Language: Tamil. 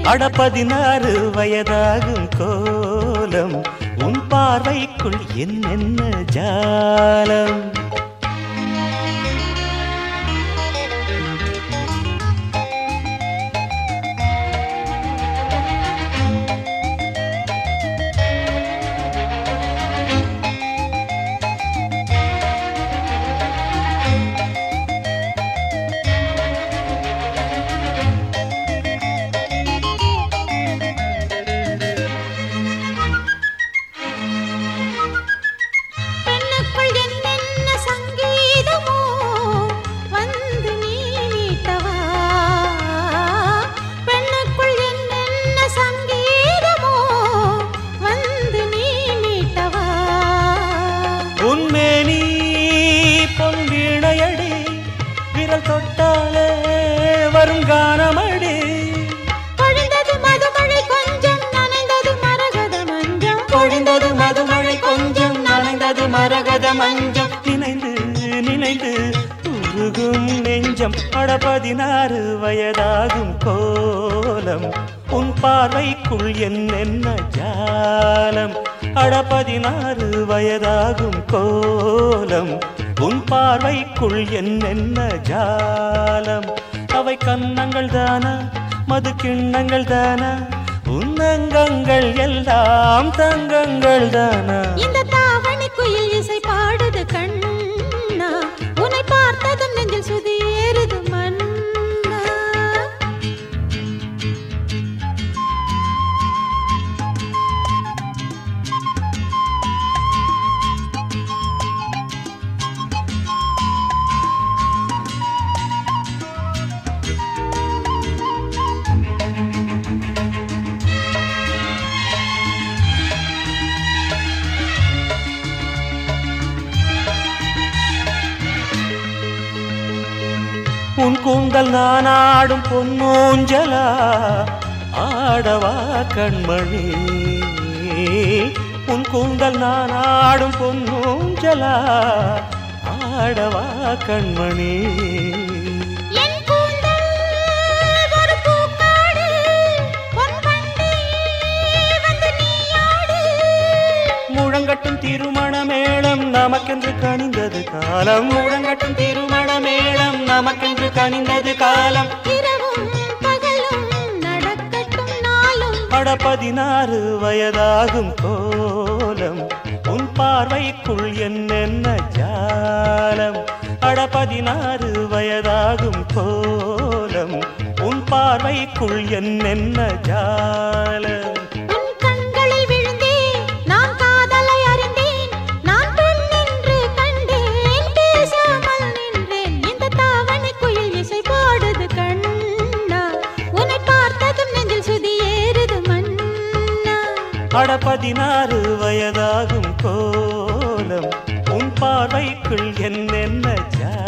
அட பதினாறு வயதாகும் கோலம் உன் பார்வைக்குள் என்னென்ன ஜாலம் பெண்ணுக்குள் என்னென்ன சங்கீதமோ வந்து நீ மீட்டவா பெண்ணுக்குள் என்னென்ன சங்கீதமோ வந்து நீ மீட்டவா உன்மேனி பொன் வீணையடி விரல் தொட்டாலே வரும் கானமடி பொழிந்தது மதுமழை கொஞ்சம் நனைந்தது மரகத மஞ்சம் பொழிந்தது மதுமழை கொஞ்சம் நனைந்தது மரகத மஞ்சம் நினைந்து நினைந்து உருகும் நெஞ்சம் அட பதினாறு வயதாகும் கோலம் உன் பார்வைக்குள் என்னென்ன ஜாலம் அட பதினாறு வயதாகும் கோலம் உன் பார்வைக்குள் என்னென்ன ஜாலம் அவை கன்னங்கள் தானா மது கிண்ணங்கள் தானா உன்னங்கங்கள் எல்லாம் தங்கங்கள் தானா இந்த தாவணி குயில் இசை பாடுது கண்ணா உன்னை பார்த்ததும் நெஞ்சில் சுதி ஏறுது மன்னா உன் கூந்தல் நான் ஆடும் பொன்னூஞ்சலா ஆடவா கண்மணி உன் கூந்தல் நான் ஆடும் பொன்னூஞ்சலா ஆடவா கண்மணி என் கூந்தல் ஒரு பூக்காடு, பொன் வண்டி வந்து நீயாடு. முழங்கட்டும் திருமண மேளம் நமக்கென்று கனிந்தது காலம் முழங்கட்டும் திருமண மேளம் நமக்கென்று கனிந்தது காலம் இரவும் பகலும் நடக்கட்டும் நாளும் அட பதினாறு வயதாகும் கோலம் உன் பார்வைக்குள் என்னென்ன ஜாலம் அட பதினாறு வயதாகும் கோலம் உன் பார்வைக்குள் என்னென்ன ஜாலம் உன் கண்களில் விழுந்தேன் நான் காதலை அறிந்தேன் நான் பெண் என்று கண்டேன் பேசாமல் நின்றேன் இந்த தாவணி குயில் இசை பாடுது கண்ணா உன்னை பார்த்ததும் நெஞ்சில் சுதி ஏறுது மன்னா அட பதினாறு வயதாகும் கோலம் உன் பார்வைக்குள் என்னென்ன ஜாலம்